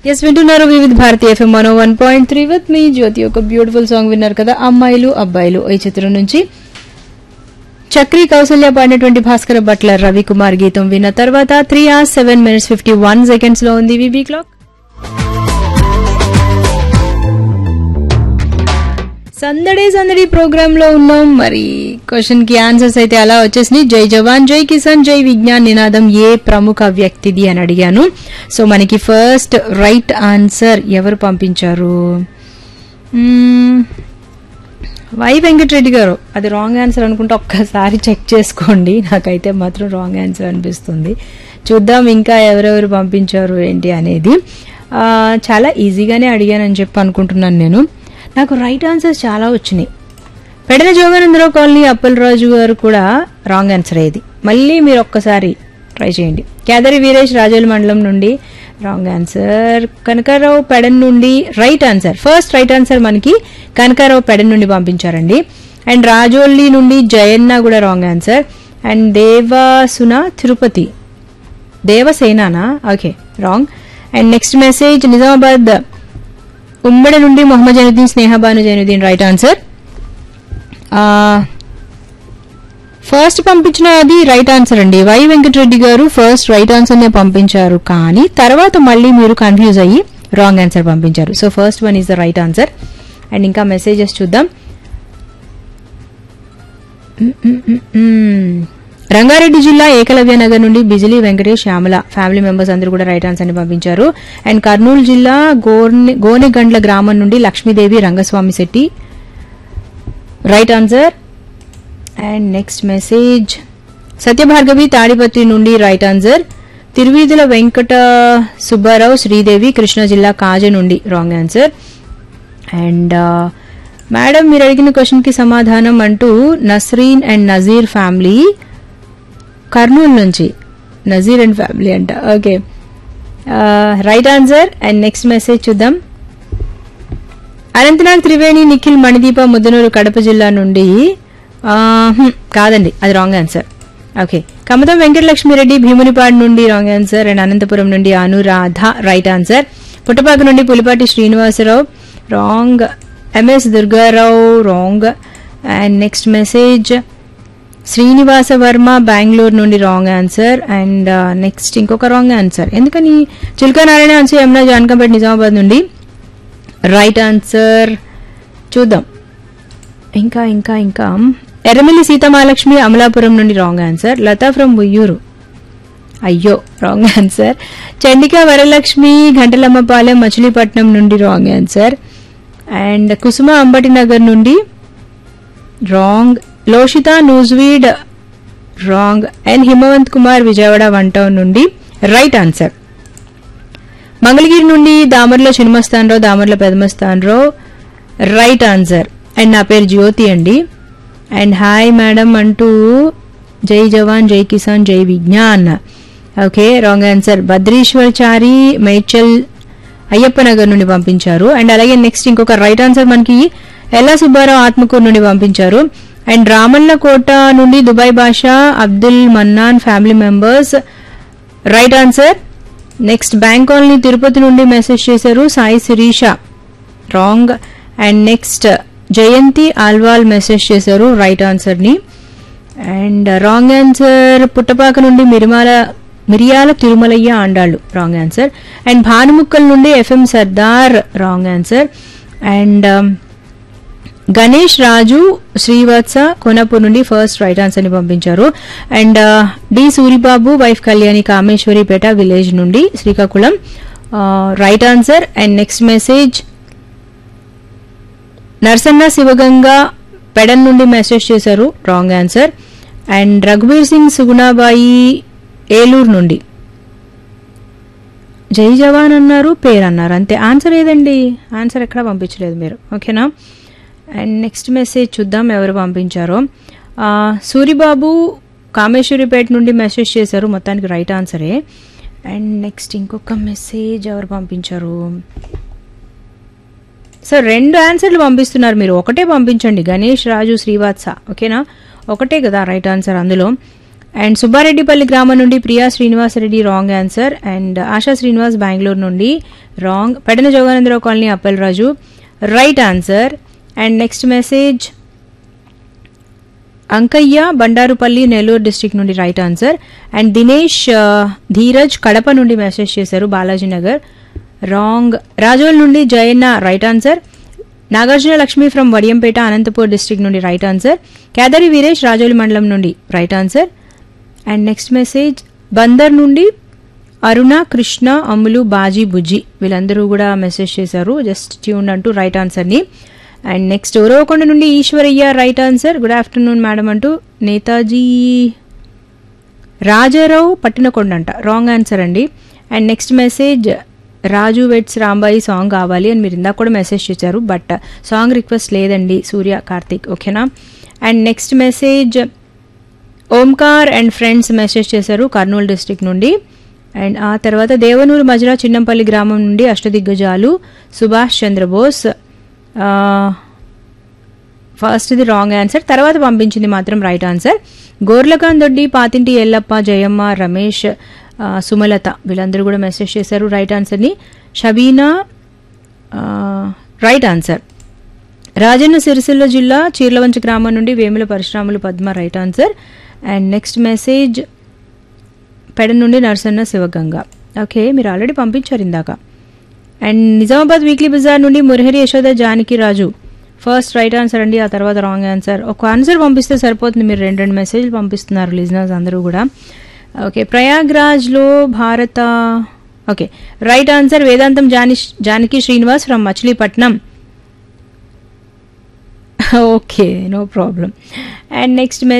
Yes వింటున్నారు Vividh Bharati FM మనో one point three with me Jyothi ఒక బ్యూటిఫుల్ సాంగ్ విన్నారు కదా అమ్మాయిలు అబ్బాయిలు ఈ చిత్రం నుంచి చక్రీ కౌసల్య పాడినటువంటి భాస్కర భట్ల రవికుమార్ గీతం విన్న తర్వాత three hours seven minutes fifty one seconds లో ఉంది విబీ క్లాక్ సందడి సందడి ప్రోగ్రామ్ లో ఉన్నాం మరి క్వశ్చన్ కి ఆన్సర్స్ అయితే అలా వచ్చేసినాయి జై జవాన్ జై కిసాన్ జై విజ్ఞాన్ నినాదం ఏ ప్రముఖ వ్యక్తిది అని అడిగాను సో మనకి ఫస్ట్ రైట్ ఆన్సర్ ఎవరు పంపించారు మ్మ్, వై వెంకటరెడ్డి గారు అది రాంగ్ ఆన్సర్ అనుకుంటే ఒక్కసారి చెక్ చేసుకోండి నాకైతే మాత్రం రాంగ్ ఆన్సర్ అనిపిస్తుంది చూద్దాం ఇంకా ఎవరెవరు పంపించారు ఏంటి అనేది ఆ, చాలా ఈజీగానే అడిగానని చెప్పి అనుకుంటున్నాను నేను నాకు రైట్ ఆన్సర్స్ చాలా వచ్చినాయి పెడన జోగానందరావు కాలనీ అప్పలరాజు గారు కూడా రాంగ్ ఆన్సర్ అయ్యేది మళ్ళీ మీరు ఒక్కసారి ట్రై చేయండి కేదరి వీరేష్ రాజోల్ మండలం నుండి రాంగ్ ఆన్సర్ కనకారావు పెడన్ నుండి right answer first right answer మనకి కనకారావు పెడన్ నుండి పంపించారండి అండ్ రాజోల్లి నుండి జయన్న కూడా రాంగ్ ఆన్సర్ అండ్ దేవాసున తిరుపతి దేవసేనానా okay wrong and next message Nizamabad ఉమ్మడి నుండి Mohammed Zainuddin Snehabanu Zainuddin right answer first పంపించిన అది రైట్ ఆన్సర్ అండి వై వెంకటరెడ్డి గారు ఫస్ట్ రైట్ ఆన్సర్ నే పంపించారు కానీ తర్వాత మళ్ళీ మీరు కన్ఫ్యూజ్ అయ్యి రాంగ్ ఆన్సర్ పంపించారు so first one is the right answer and ఇంకా మెసేజెస్ చూద్దాం మ్మ్, మ్మ్, మ్మ్, మ్మ్. రంగారెడ్డి జిల్లా ఏకలవ్య నగర్ నుండి బిజిలీ వెంకటేష్ శ్యామల ఫ్యామిలీ మెంబర్స్ అందరూ కూడా రైట్ ఆన్సర్ ని పంపించారు అండ్ కర్నూలు జిల్లా గోర్నె గోనెగండ్ల గ్రామం నుండి Lakshmidevi Rangaswamy Shetty right answer and next message Satyabhargavi Tadipatri నుండి రైట్ ఆన్సర్ తిరువీధుల వెంకట సుబ్బారావు శ్రీదేవి కృష్ణా జిల్లా కాజ నుండి రాంగ్ ఆన్సర్ అండ్ మేడం మీరు అడిగిన క్వశ్చన్ కి సమాధానం అంటూ నస్రీన్ అండ్ నజీర్ ఫ్యామిలీ కర్నూలు నుంచి నజీర్ అండ్ ఫ్యామిలీ అంట okay right answer and next message చూద్దాం అనంతనాగ్ త్రివేణి నిఖిల్ మణిదీప ముద్దనూరు కడప జిల్లా నుండి ఆ, హ్మ్, కాదండి అది wrong answer okay Kamatham Venkatalakshmireddy Bheemunipadu నుండి రాంగ్ ఆన్సర్ అండ్ అనంతపురం నుండి అనురాధ రైట్ ఆన్సర్ పుట్టపాక నుండి Pulipati Srinivasarao wrong MS Durgarao wrong and next message Srinivasa Varma Bengaluru నుండి రాంగ్ ఆన్సర్ అండ్ నెక్స్ట్ ఇంకొక రాంగ్ ఆన్సర్ ఎందుకని చిల్కా నారాయణ ఆన్సర్ యమునా జాన్కంపేట్ నిజామాబాద్ నుండి రైట్ ఆన్సర్ చూద్దాం ఇంకా ఇంకా ఇంకా ఎర్రమిల్లి సీతమాలక్ష్మి అమలాపురం నుండి wrong answer Latha from Uyyuru అయ్యో రాంగ్ ఆన్సర్ చండిక వరలక్ష్మి ఘంటలమ్మపాలెం మచిలీపట్నం నుండి wrong answer and Kusuma Ambati Nagar నుండి wrong Loshitha Nuzvid wrong and Himavanth Kumar Vijayawada one town నుండి రైట్ ఆన్సర్ మంగళగిరి నుండి Damarla Chinmastanarao Damarla Pedamastanarao right answer and నా పేరు జ్యోతి అండి అండ్ హాయ్ మేడం అంటూ జై జవాన్ జై కిసాన్ జై విజ్ఞాన్ okay wrong answer Bhadreeshwar Chari Medchal Ayyappa Nagar నుండి పంపించారు అండ్ అలాగే నెక్స్ట్ ఇంకొక రైట్ ఆన్సర్ మనకి ఎల్లా సుబ్బారావు ఆత్మకూరు నుండి పంపించారు అండ్ రామన్న కోట నుండి Dubai Basha Abdul Mannan family members right answer next bank colony Tirupati నుండి మెసేజ్ చేశారు Sai Sirisha wrong and next Jayanthi Alwal message చేశారు రైట్ ఆన్సర్ ని అండ్ రాంగ్ ఆన్సర్ పుట్టపాక నుండి మిరిమాల మిరియాల తిరుమలయ్య ఆండాళ్ళు రాంగ్ ఆన్సర్ అండ్ భానుముక్కల్ నుండి FM Sardar wrong answer and Ganesh Raju Srivatsa Konapur నుండి ఫస్ట్ రైట్ ఆన్సర్ ని పంపించారు and D Suribabu wife Kalyani Kameswaripeta village నుండి Srikakulam right answer and next message Narsanna Sivaganga Pedana నుండి మెసేజ్ చేశారు రాంగ్ ఆన్సర్ అండ్ రఘువీర్ సింగ్ సుగుణాబాయి ఏలూరు నుండి జై జవాన్ అన్నారు పేరు అన్నారు అంతే ఆన్సర్ ఏదండి ఆన్సర్ ఎక్కడ పంపించలేదు మీరు ఓకేనా అండ్ నెక్స్ట్ మెసేజ్ చూద్దాం ఎవరు పంపించారో ఆ, సూరిబాబు కామేశ్వరిపేట నుండి మెసేజ్ చేశారు మొత్తానికి రైట్ ఆన్సరే అండ్ నెక్స్ట్ ఇంకొక మెసేజ్ ఎవరు పంపించారు సార్ రెండు ఆన్సర్లు పంపిస్తున్నారు మీరు ఒకటే పంపించండి గణేష్ రాజు శ్రీవాత్స ఓకేనా ఒకటే కదా రైట్ ఆన్సర్ అందులో అండ్ సుబ్బారెడ్డిపల్లి గ్రామం నుండి Priya Srinivas Reddy wrong answer and Asha Srinivas Bengaluru నుండి wrong Pedana Joganandarao colony Appalaraju right answer and next message Ankaiah Bandarupalli Nellore district నుండి రైట్ ఆన్సర్ అండ్ దినేష్ ఆ, ధీరజ్ కడప నుండి మెసేజ్ చేశారు బాలాజీ నగర్ రాంగ్ రాజోల్ నుండి Jayanna right answer Nagarjuna Lakshmi from Vadiyampeta Anantapur district నుండి రైట్ ఆన్సర్ కేదారి వీరేష్ రాజోలి మండలం నుండి right answer and next message Bandar నుండి అరుణ కృష్ణ అమ్ములు బాజీ బుజ్జి వీళ్ళందరూ కూడా మెసేజ్ చేశారు జస్ట్ ట్యూన్ అంటూ రైట్ ఆన్సర్ని అండ్ నెక్స్ట్ ఓరవకొండ నుండి Eswaraiah right answer good afternoon madam అంటూ నేతాజీ రాజారావు పట్టినకొండ అంట రాంగ్ ఆన్సర్ అండి అండ్ నెక్స్ట్ మెసేజ్ రాజు వెట్స్ రాంబాయి సాంగ్ కావాలి అని మీరు ఇందాక కూడా మెసేజ్ చేశారు బట్ సాంగ్ రిక్వెస్ట్ లేదండి సూర్య కార్తీక్ ఓకేనా and next message Omkar and friends message చేశారు కర్నూలు డిస్టిక్ నుండి అండ్ ఆ తర్వాత దేవనూరు మజరా చిన్నంపల్లి గ్రామం నుండి అష్టదిగ్గజాలు సుభాష్ చంద్రబోస్ ఆ, ఫస్ట్ ఇది రాంగ్ ఆన్సర్ తర్వాత పంపించింది మాత్రం రైట్ ఆన్సర్ గోర్లకాన్ దొడ్డి పాతింటి ఎల్లప్ప జయమ్మ రమేష్ ఆ, సుమలత వీళ్ళందరూ కూడా మెసేజ్ చేశారు రైట్ ఆన్సర్ని షబీనా ఆ, రైట్ ఆన్సర్ రాజన్న సిరిసిల్ల జిల్లా చీర్లవంచ గ్రామం నుండి Vemula Parasuramulu Padma right answer and next message పెడ నుండి నరసన్న శివగంగ ఓకే మీరు ఆల్రెడీ పంపించారు ఇందాక అండ్ నిజామాబాద్ వీక్లీ బజార్ నుండి Murahari Yashoda Janaki Raju first right answer అండి ఆ తర్వాత రాంగ్ ఆన్సర్ ఒక ఆన్సర్ పంపిస్తే సరిపోతుంది మీరు రెండు రెండు మెసేజ్లు పంపిస్తున్నారు లిజనర్స్ అందరూ కూడా ఓకే ప్రయాగ్రాజ్లో భారత okay right answer Vedantam Jani Janaki Srinivas from Machilipatnam okay no problem and next